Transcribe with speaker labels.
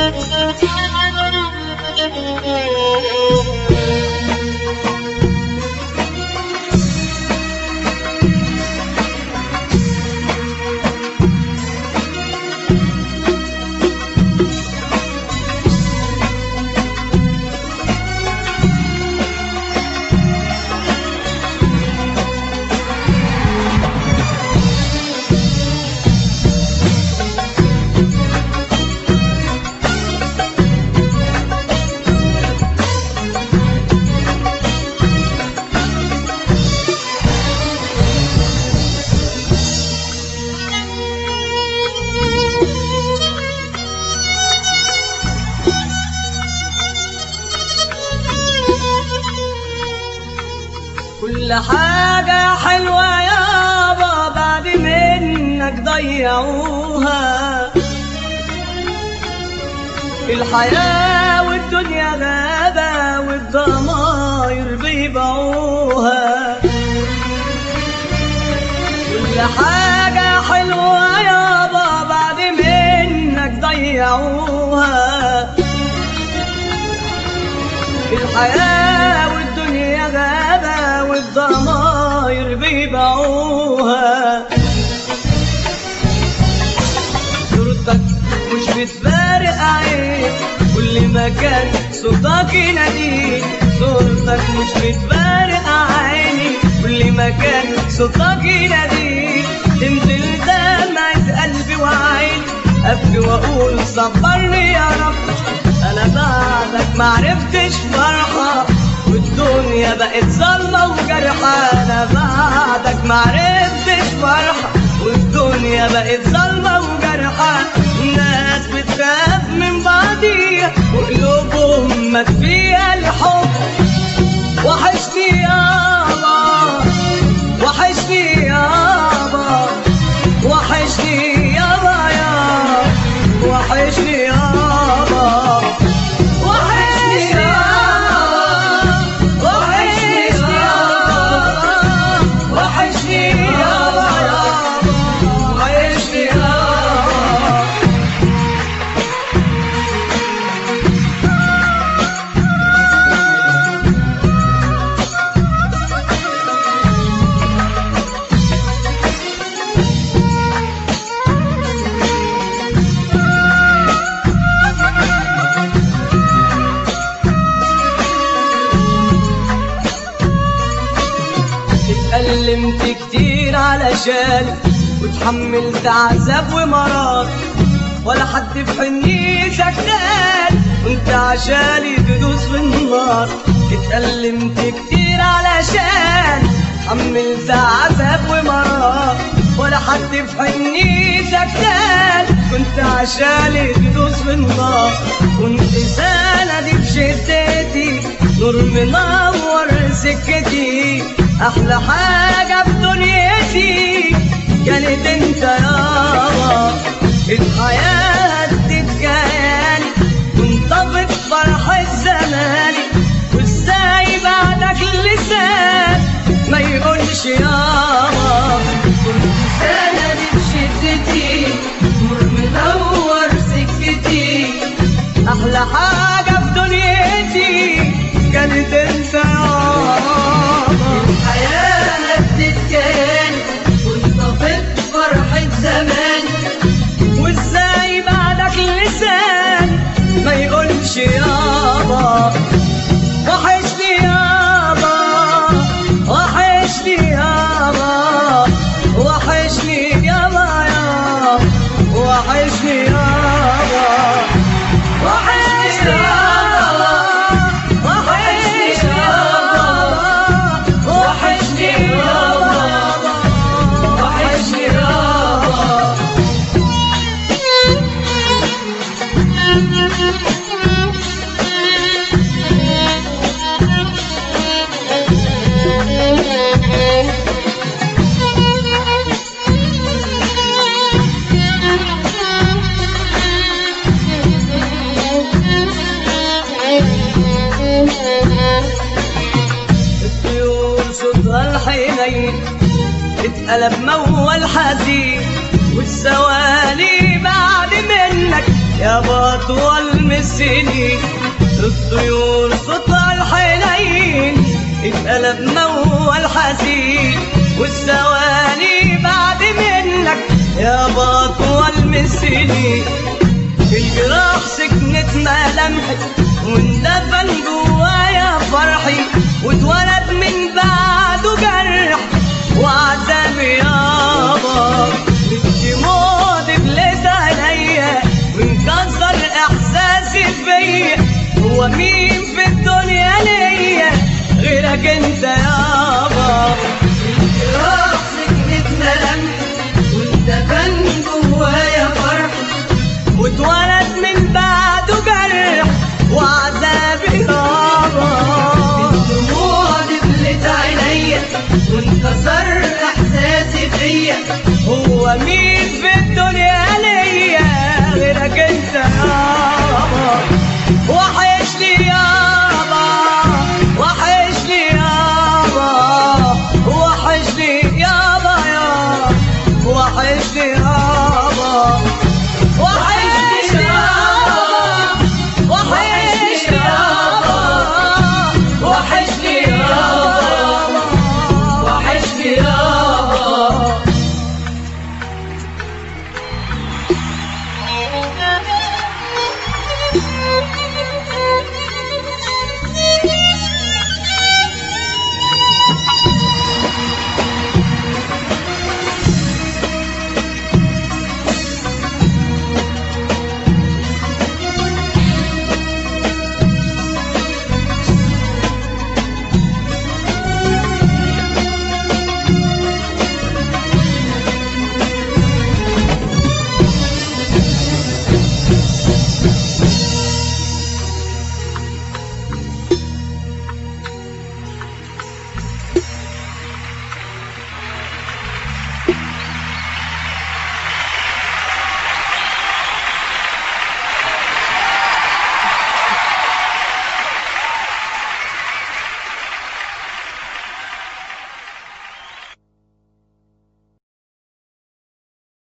Speaker 1: كل حاجة حلوة يابا بعد منك ضيعوها الحياة والدنيا غابة والضماير بيبيعوها كل حاجة حلوة يابا بعد منك ضيعوها الحياة والدنيا غابة والضماير بيبيعوها صورتك مش بتفارق عين كل مكان صوتك يناديك صورتك مش بتفارق عيني كل مكان صوتك يناديك تنزل دمعة قلبي وعيني ابكي واقول صبرني يا رب انا بعدك معرفتش فرحة والدنيا بقت ظلمة وجرحة انا بعدك معرفتش فرحة والدنيا بقت ظلمة وجرحة الناس بتخاف من بعضيها وقلوبهم مات فيها الحب وحشني يابا وحشني يابا وحشني يابا يا وحشني يابا وحشني يابا وحشني يابا وحشني يابا يابا وحشني يابا اتألمت كتير علشان وتحملت عذاب ومرار ولا حد في حنيتك نال وانت عشاني تدوس في النار اتألمت كتير علشان حملت عذاب ومرار ولا حد في حنيتك نال كنت عشاني تدوس في النار كنت سندي في شدتي نور منور سكتي احلى حاجة في دنيتي كانت انت يابا الحياة تتكياني وانطفت فرحة زماني وازاي بعدك لسان ما يقولش يابا كنت سندي بشدتي نور منور سكتي احلى حاجة في دنيتي كانت انت يابا
Speaker 2: الحياة بتتكيان وانطفت فرحة زمان
Speaker 1: وازاي بعدك لسان ما يقولش يابا وحشني يابا وحشني يابا وحشني يابا يا وحشني يابا وحشني يابا وحشني يابا وحشني يابا وحشني يابا الطيور صوتها الحنين اتقلب موال حزين والثواني بعد منك يا بطول من السنين الطيور صوتها الحنين اتقلب موال حزين والثواني بعد منك يا بطول من السنين الجراح سكنت ملامحي واندفن جوايا فرحي واتولد من بعده جرح وعذاب يابا الدموع دبلت عليا وانكسر احساسي فيا هو مين في الدنيا ليا غيرك انت يابا
Speaker 2: الجراح سكنت ملامحي واندفن جوايا فرحي
Speaker 1: واتولد من بعده جرح وعذاب يابا
Speaker 2: الدموع دبلت عينيا وانكسر احساسي فيا
Speaker 1: هو مين في الدنيا ليا غيرك انت يابا